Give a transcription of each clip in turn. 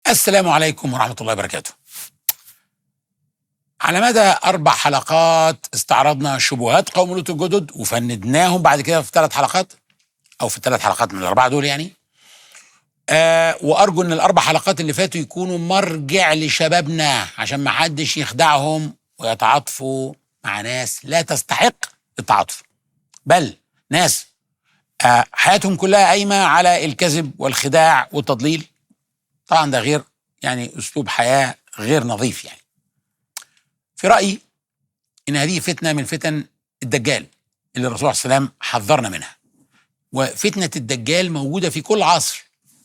السلام عليكم ورحمة الله وبركاته. على مدى أربع حلقات استعرضنا شبهات قوم لوط الجدد وفندناهم بعد كده في ثلاث حلقات أو في ثلاث حلقات من الأربعة دول يعني. آه وأرجو إن الأربع حلقات اللي فاتوا يكونوا مرجع لشبابنا عشان ما حدش يخدعهم ويتعاطفوا مع ناس لا تستحق التعاطف. بل ناس آه حياتهم كلها قايمة على الكذب والخداع والتضليل طبعا ده غير يعني اسلوب حياه غير نظيف يعني. في رايي ان هذه فتنه من فتن الدجال اللي الرسول صلى الله عليه وسلم حذرنا منها. وفتنه الدجال موجوده في كل عصر.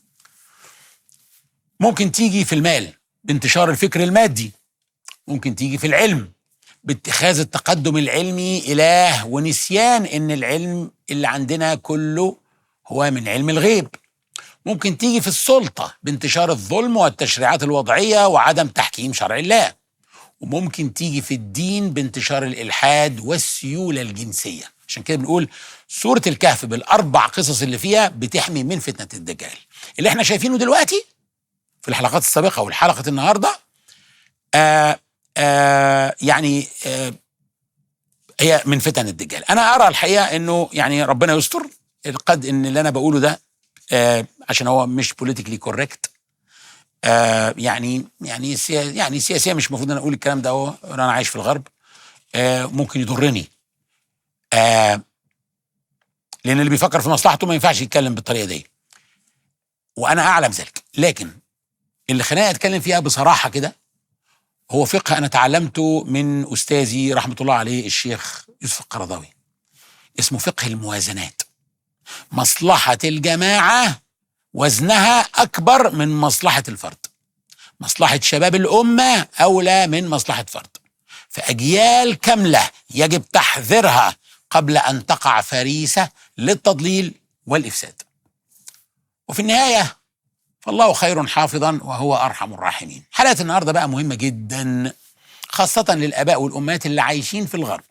ممكن تيجي في المال بانتشار الفكر المادي. ممكن تيجي في العلم باتخاذ التقدم العلمي اله ونسيان ان العلم اللي عندنا كله هو من علم الغيب. ممكن تيجي في السلطة بانتشار الظلم والتشريعات الوضعية وعدم تحكيم شرع الله وممكن تيجي في الدين بانتشار الإلحاد والسيولة الجنسية عشان كده بنقول سورة الكهف بالأربع قصص اللي فيها بتحمي من فتنة الدجال اللي احنا شايفينه دلوقتي في الحلقات السابقة والحلقة النهاردة آآ آآ يعني آآ هي من فتن الدجال أنا أرى الحقيقة أنه يعني ربنا يستر قد أن اللي أنا بقوله ده آه عشان هو مش بوليتيكلي كوريكت آه يعني يعني سيا يعني سياسيا مش المفروض انا اقول الكلام ده هو انا عايش في الغرب آه ممكن يضرني آه لان اللي بيفكر في مصلحته ما ينفعش يتكلم بالطريقه دي وانا اعلم ذلك لكن اللي خلاني اتكلم فيها بصراحه كده هو فقه انا تعلمته من استاذي رحمه الله عليه الشيخ يوسف القرضاوي اسمه فقه الموازنات مصلحة الجماعة وزنها أكبر من مصلحة الفرد مصلحة شباب الأمة أولى من مصلحة فرد فأجيال كاملة يجب تحذيرها قبل أن تقع فريسة للتضليل والإفساد وفي النهاية فالله خير حافظا وهو أرحم الراحمين حلقة النهاردة بقى مهمة جدا خاصة للآباء والأمهات اللي عايشين في الغرب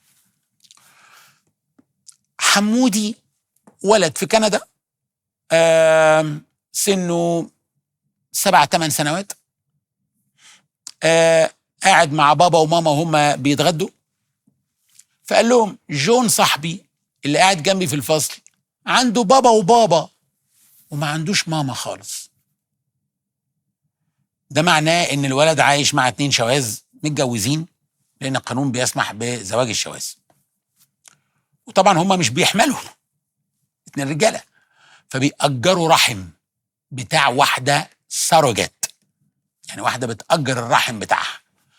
حمودي ولد في كندا سنه سبع ثمان سنوات قاعد مع بابا وماما وهم بيتغدوا فقال لهم جون صاحبي اللي قاعد جنبي في الفصل عنده بابا وبابا وما عندوش ماما خالص ده معناه ان الولد عايش مع اتنين شواذ متجوزين لان القانون بيسمح بزواج الشواذ وطبعا هم مش بيحملوا اتنين رجاله فبيأجروا رحم بتاع واحده سروجت يعني واحده بتأجر الرحم بتاعها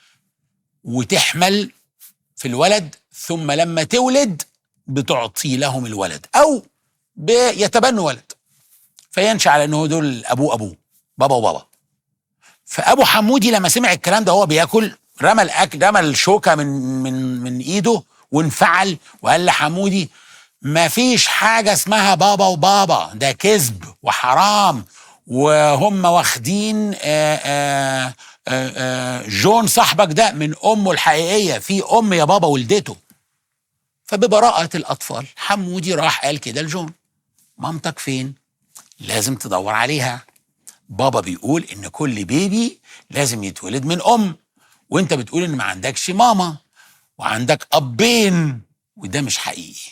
وتحمل في الولد ثم لما تولد بتعطي لهم الولد او بيتبنوا ولد فينشأ على انه دول ابوه ابوه بابا وبابا فابو حمودي لما سمع الكلام ده وهو بياكل رمى الاكل رمى الشوكه من من من ايده وانفعل وقال لحمودي ما فيش حاجة اسمها بابا وبابا ده كذب وحرام وهم واخدين آآ آآ آآ جون صاحبك ده من أمه الحقيقية في أم يا بابا ولدته فببراءة الأطفال حمودي راح قال كده لجون مامتك فين؟ لازم تدور عليها بابا بيقول إن كل بيبي لازم يتولد من أم وانت بتقول إن ما عندكش ماما وعندك أبين وده مش حقيقي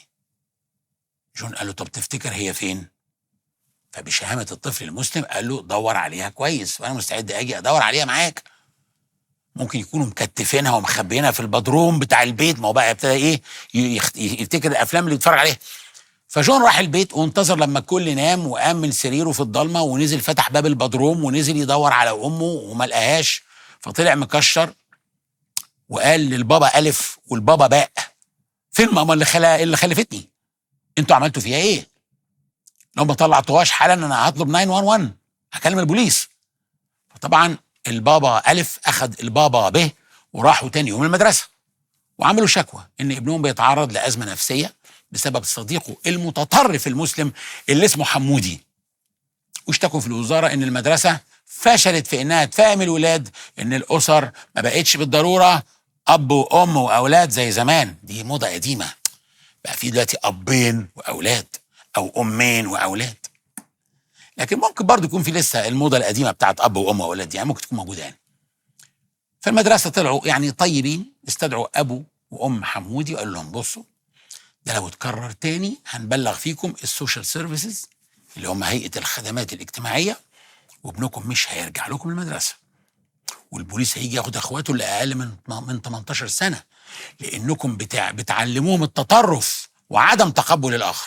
جون قال له طب تفتكر هي فين؟ فبشهامة الطفل المسلم قال له دور عليها كويس وانا مستعد اجي ادور عليها معاك ممكن يكونوا مكتفينها ومخبيينها في البدروم بتاع البيت ما هو بقى ابتدى ايه يفتكر الافلام اللي بيتفرج عليها فجون راح البيت وانتظر لما الكل نام وقام من سريره في الضلمه ونزل فتح باب البدروم ونزل يدور على امه وما لقاهاش فطلع مكشر وقال للبابا الف والبابا باء فين ماما اللي خلا اللي خلفتني انتوا عملتوا فيها ايه؟ لو ما طلعتوهاش حالا انا هطلب 911 هكلم البوليس فطبعا البابا الف اخذ البابا ب وراحوا تاني يوم المدرسه وعملوا شكوى ان ابنهم بيتعرض لازمه نفسيه بسبب صديقه المتطرف المسلم اللي اسمه حمودي واشتكوا في الوزاره ان المدرسه فشلت في انها تفهم الولاد ان الاسر ما بقتش بالضروره اب وام واولاد زي زمان دي موضه قديمه بقى في دلوقتي ابين واولاد او امين واولاد لكن ممكن برضه يكون في لسه الموضه القديمه بتاعت اب وام واولاد يعني ممكن تكون موجوده يعني فالمدرسه طلعوا يعني طيبين استدعوا ابو وام حمودي وقالوا لهم بصوا ده لو اتكرر تاني هنبلغ فيكم السوشيال سيرفيسز اللي هم هيئه الخدمات الاجتماعيه وابنكم مش هيرجع لكم المدرسه والبوليس هيجي ياخد اخواته اللي اقل من من 18 سنه لانكم بتاع بتعلموهم التطرف وعدم تقبل الاخر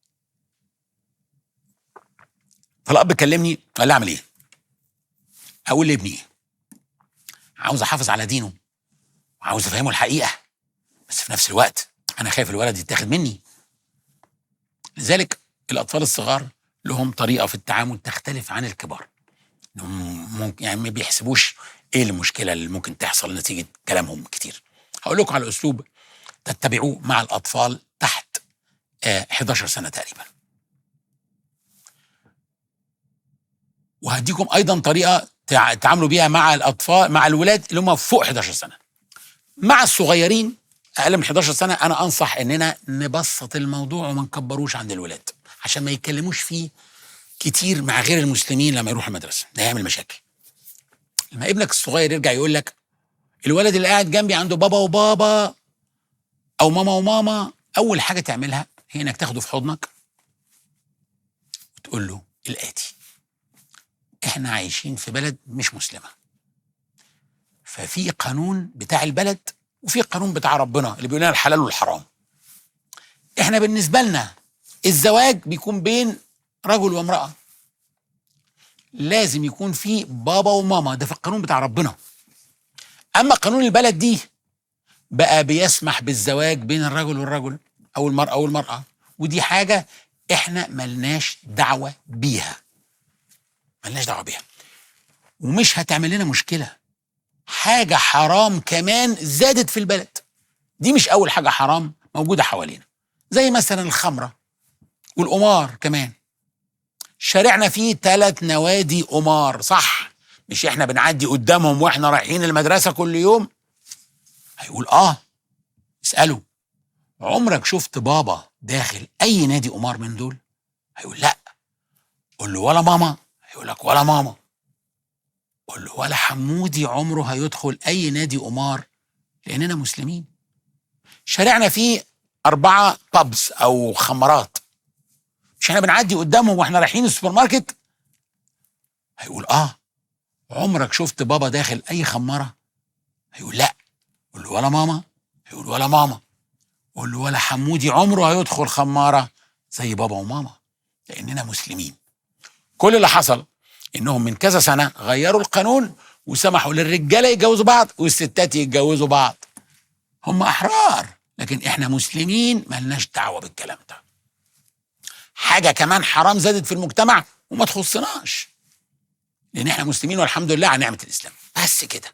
فالاب كلمني قال لي اعمل ايه اقول لابني ايه عاوز احافظ على دينه وعاوز افهمه الحقيقه بس في نفس الوقت انا خايف الولد يتاخد مني لذلك الاطفال الصغار لهم طريقه في التعامل تختلف عن الكبار ممكن يعني ما بيحسبوش ايه المشكله اللي ممكن تحصل نتيجه كلامهم كتير هقول لكم على اسلوب تتبعوه مع الاطفال تحت آه 11 سنه تقريبا وهديكم ايضا طريقه تعاملوا بيها مع الاطفال مع الولاد اللي هم فوق 11 سنه مع الصغيرين اقل من 11 سنه انا انصح اننا نبسط الموضوع وما نكبروش عند الولاد عشان ما يتكلموش فيه كتير مع غير المسلمين لما يروحوا المدرسه ده هيعمل مشاكل لما ابنك الصغير يرجع يقول لك الولد اللي قاعد جنبي عنده بابا وبابا او ماما وماما اول حاجه تعملها هي انك تاخده في حضنك وتقول له الاتي احنا عايشين في بلد مش مسلمه ففي قانون بتاع البلد وفي قانون بتاع ربنا اللي بيقول لنا الحلال والحرام احنا بالنسبه لنا الزواج بيكون بين رجل وامراه لازم يكون في بابا وماما ده في القانون بتاع ربنا اما قانون البلد دي بقى بيسمح بالزواج بين الرجل والرجل او المراه والمراه ودي حاجه احنا ملناش دعوه بيها ملناش دعوه بيها ومش هتعمل لنا مشكله حاجه حرام كمان زادت في البلد دي مش اول حاجه حرام موجوده حوالينا زي مثلا الخمره والقمار كمان شارعنا فيه ثلاث نوادي قمار صح مش احنا بنعدي قدامهم واحنا رايحين المدرسه كل يوم هيقول اه اساله عمرك شفت بابا داخل اي نادي قمار من دول هيقول لا قول له ولا ماما هيقول لك ولا ماما قول له ولا حمودي عمره هيدخل اي نادي قمار لاننا مسلمين شارعنا فيه اربعه بابس او خمرات مش احنا بنعدي قدامهم واحنا رايحين السوبر ماركت هيقول اه عمرك شفت بابا داخل اي خماره هيقول لا قول له ولا ماما هيقول ولا ماما قول له ولا حمودي عمره هيدخل خماره زي بابا وماما لاننا مسلمين كل اللي حصل انهم من كذا سنه غيروا القانون وسمحوا للرجاله يتجوزوا بعض والستات يتجوزوا بعض هم احرار لكن احنا مسلمين ملناش دعوه بالكلام ده حاجه كمان حرام زادت في المجتمع وما تخصناش لان احنا مسلمين والحمد لله على نعمه الاسلام بس كده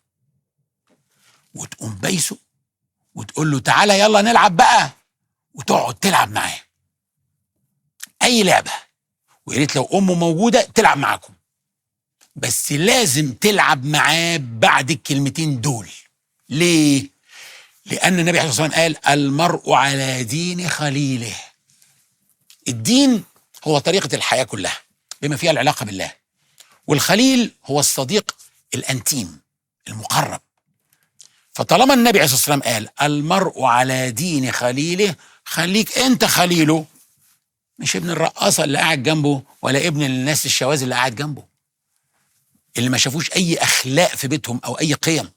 وتقوم بايسه وتقول له تعالى يلا نلعب بقى وتقعد تلعب معاه اي لعبه ويا ريت لو امه موجوده تلعب معاكم بس لازم تلعب معاه بعد الكلمتين دول ليه لان النبي عليه الصلاه والسلام قال المرء على دين خليله الدين هو طريقه الحياه كلها بما فيها العلاقه بالله والخليل هو الصديق الانتيم المقرب فطالما النبي عليه الصلاه والسلام قال المرء على دين خليله خليك انت خليله مش ابن الرقاصه اللي قاعد جنبه ولا ابن الناس الشواذ اللي قاعد جنبه اللي ما شافوش اي اخلاق في بيتهم او اي قيم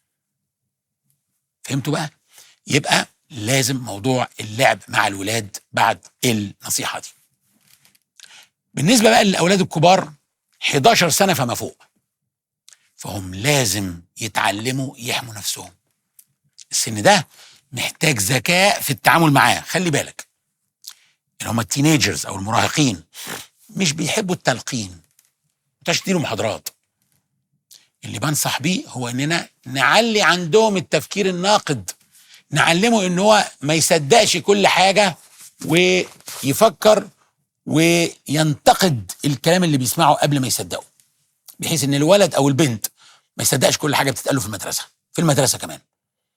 فهمتوا بقى يبقى لازم موضوع اللعب مع الولاد بعد النصيحه دي بالنسبه بقى للاولاد الكبار 11 سنه فما فوق فهم لازم يتعلموا يحموا نفسهم السن ده محتاج ذكاء في التعامل معاه خلي بالك اللي هم التينيجرز او المراهقين مش بيحبوا التلقين تشتيلوا محاضرات اللي بنصح بيه هو اننا نعلي عندهم التفكير الناقد نعلمه ان هو ما يصدقش كل حاجه ويفكر وينتقد الكلام اللي بيسمعه قبل ما يصدقه بحيث ان الولد او البنت ما يصدقش كل حاجه بتتقال في المدرسه في المدرسه كمان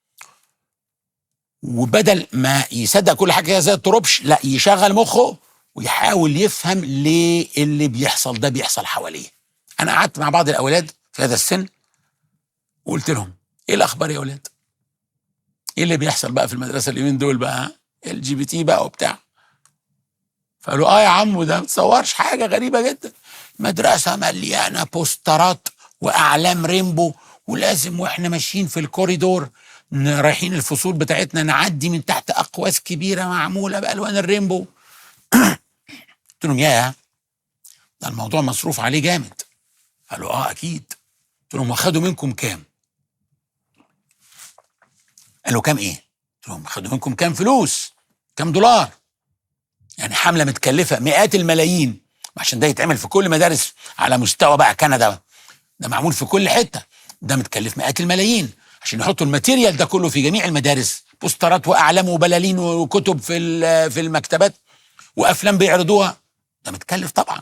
وبدل ما يصدق كل حاجه زي التروبش لا يشغل مخه ويحاول يفهم ليه اللي بيحصل ده بيحصل حواليه انا قعدت مع بعض الاولاد في هذا السن وقلت لهم ايه الاخبار يا اولاد ايه اللي بيحصل بقى في المدرسه اليومين دول بقى ال جي بي تي بقى وبتاع فقالوا اه يا عم ده ما تصورش حاجه غريبه جدا مدرسه مليانه بوسترات واعلام ريمبو ولازم واحنا ماشيين في الكوريدور ن- رايحين الفصول بتاعتنا نعدي من تحت اقواس كبيره معموله بالوان الريمبو قلت لهم ياه ده الموضوع مصروف عليه جامد قالوا اه اكيد قلت لهم واخدوا منكم كام قالوا كام ايه قلت لهم خدوا منكم كام فلوس كام دولار يعني حمله متكلفه مئات الملايين عشان ده يتعمل في كل مدارس على مستوى بقى كندا ده معمول في كل حته ده متكلف مئات الملايين عشان يحطوا الماتيريال ده كله في جميع المدارس بوسترات واعلام وبلالين وكتب في ال- في المكتبات وافلام بيعرضوها ده متكلف طبعا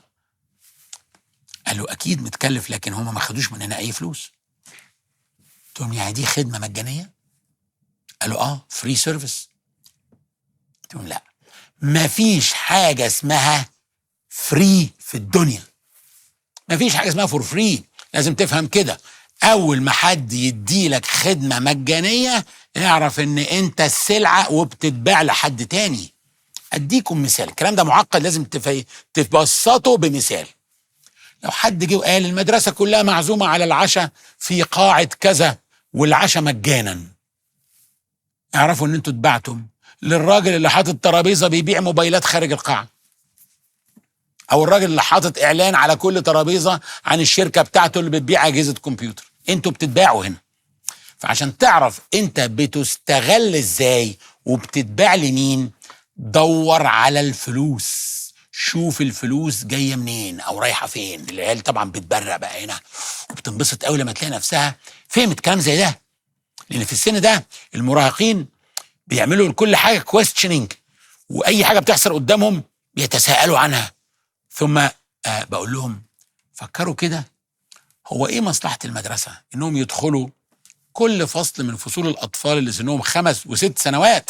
قالوا اكيد متكلف لكن هم ما خدوش مننا اي فلوس قلت لهم يعني دي خدمه مجانيه قالوا اه فري سيرفيس قلت لهم لا ما فيش حاجه اسمها فري في الدنيا ما فيش حاجه اسمها فور فري لازم تفهم كده اول ما حد يديلك خدمه مجانيه اعرف ان انت السلعه وبتتباع لحد تاني اديكم مثال الكلام ده معقد لازم تفي... تبسطه بمثال لو حد جه وقال المدرسه كلها معزومه على العشاء في قاعه كذا والعشاء مجانا اعرفوا ان انتوا اتبعتم للراجل اللي حاطط ترابيزه بيبيع موبايلات خارج القاعه او الراجل اللي حاطط اعلان على كل ترابيزه عن الشركه بتاعته اللي بتبيع اجهزه كمبيوتر انتوا بتتباعوا هنا فعشان تعرف انت بتستغل ازاي وبتتباع لمين دور على الفلوس شوف الفلوس جايه منين او رايحه فين العيال طبعا بتبرق بقى هنا وبتنبسط قوي لما تلاقي نفسها فهمت كلام زي ده لان في السن ده المراهقين بيعملوا لكل حاجه كويستشننج واي حاجه بتحصل قدامهم بيتساءلوا عنها ثم آه بقول لهم فكروا كده هو ايه مصلحه المدرسه انهم يدخلوا كل فصل من فصول الاطفال اللي سنهم خمس وست سنوات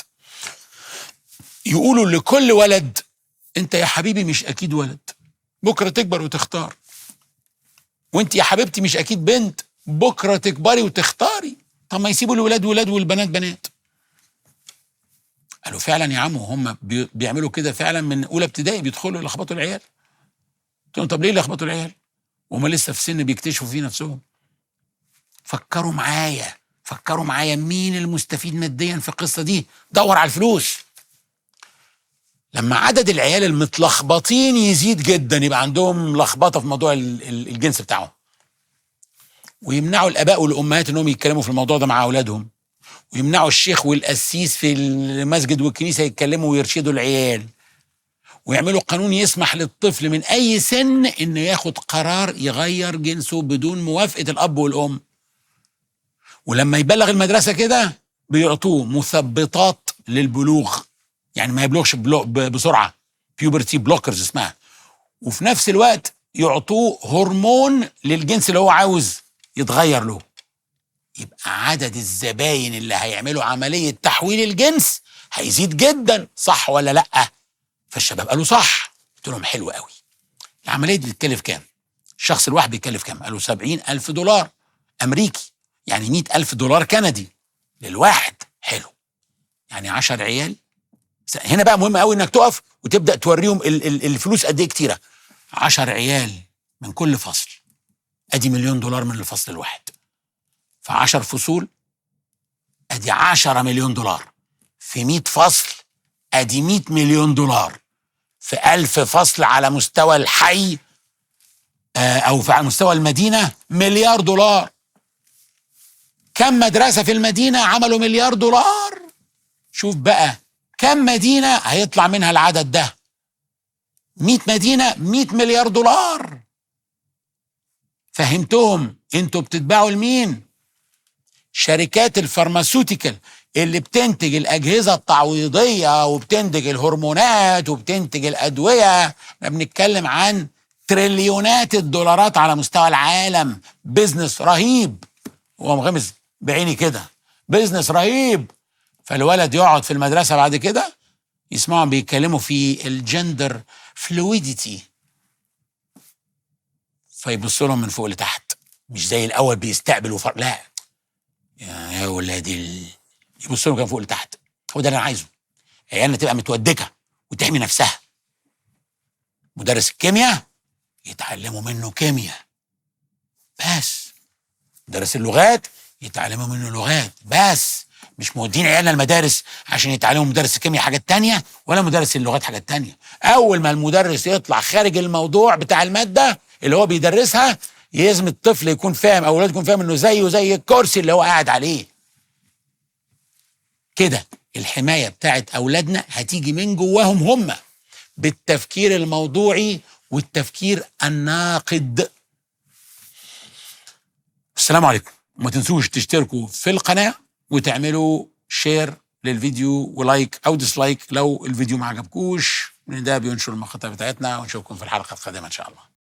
يقولوا لكل ولد انت يا حبيبي مش اكيد ولد بكره تكبر وتختار وانت يا حبيبتي مش اكيد بنت بكره تكبري وتختاري طب ما يسيبوا الولاد ولاد والبنات بنات قالوا فعلا يا عم هم بي- بيعملوا كده فعلا من اولى ابتدائي بيدخلوا يلخبطوا العيال قلت لهم طب ليه يلخبطوا العيال وهم لسه في سن بيكتشفوا فيه نفسهم فكروا معايا فكروا معايا مين المستفيد ماديا في القصه دي دور على الفلوس لما عدد العيال المتلخبطين يزيد جدا يبقى عندهم لخبطه في موضوع ال- ال- الجنس بتاعهم ويمنعوا الاباء والامهات انهم يتكلموا في الموضوع ده مع اولادهم ويمنعوا الشيخ والقسيس في المسجد والكنيسه يتكلموا ويرشدوا العيال ويعملوا قانون يسمح للطفل من اي سن انه ياخد قرار يغير جنسه بدون موافقه الاب والام ولما يبلغ المدرسه كده بيعطوه مثبطات للبلوغ يعني ما يبلغش بلو- ب- بسرعه بيوبرتي بلوكرز اسمها وفي نفس الوقت يعطوه هرمون للجنس اللي هو عاوز يتغير له يبقى عدد الزباين اللي هيعملوا عمليه تحويل الجنس هيزيد جدا صح ولا لا فالشباب قالوا صح قلت لهم حلو قوي العمليه دي بتكلف كام الشخص الواحد بيكلف كام قالوا سبعين ألف دولار أمريكي يعني مئة ألف دولار كندي للواحد حلو يعني عشر عيال س- هنا بقى مهم قوي انك تقف وتبدا توريهم ال- ال- الفلوس قد ايه كتيره عشر عيال من كل فصل ادي مليون دولار من الفصل الواحد في عشر فصول ادي عشرة مليون دولار في مئة فصل ادي مئة مليون دولار في ألف فصل على مستوى الحي آه، او في على مستوى المدينه مليار دولار كم مدرسه في المدينه عملوا مليار دولار شوف بقى كم مدينه هيطلع منها العدد ده 100 مدينه 100 مليار دولار فهمتهم انتوا بتتباعوا لمين شركات الفارماسيوتيكال اللي بتنتج الأجهزة التعويضية وبتنتج الهرمونات وبتنتج الأدوية احنا بنتكلم عن تريليونات الدولارات على مستوى العالم بيزنس رهيب هو مغمز بعيني كده بيزنس رهيب فالولد يقعد في المدرسة بعد كده يسمعهم بيتكلموا في الجندر فلويديتي فيبصوا لهم من فوق لتحت مش زي الاول بيستقبلوا فر... لا يا يا ولادي ال... يبصوا لهم كده فوق لتحت هو ده اللي انا عايزه عيالنا تبقى متودكه وتحمي نفسها مدرس الكيمياء يتعلموا منه كيمياء بس مدرس اللغات يتعلموا منه لغات بس مش مودين عيالنا المدارس عشان يتعلموا مدرس الكيمياء حاجات تانية ولا مدرس اللغات حاجات تانية اول ما المدرس يطلع خارج الموضوع بتاع المادة اللي هو بيدرسها لازم الطفل يكون فاهم او الولد يكون فاهم انه زيه زي الكرسي اللي هو قاعد عليه كده الحماية بتاعت اولادنا هتيجي من جواهم هم بالتفكير الموضوعي والتفكير الناقد السلام عليكم وما تنسوش تشتركوا في القناة وتعملوا شير للفيديو ولايك او ديسلايك لو الفيديو ما عجبكوش من ده بينشر المقاطع بتاعتنا ونشوفكم في الحلقة القادمة ان شاء الله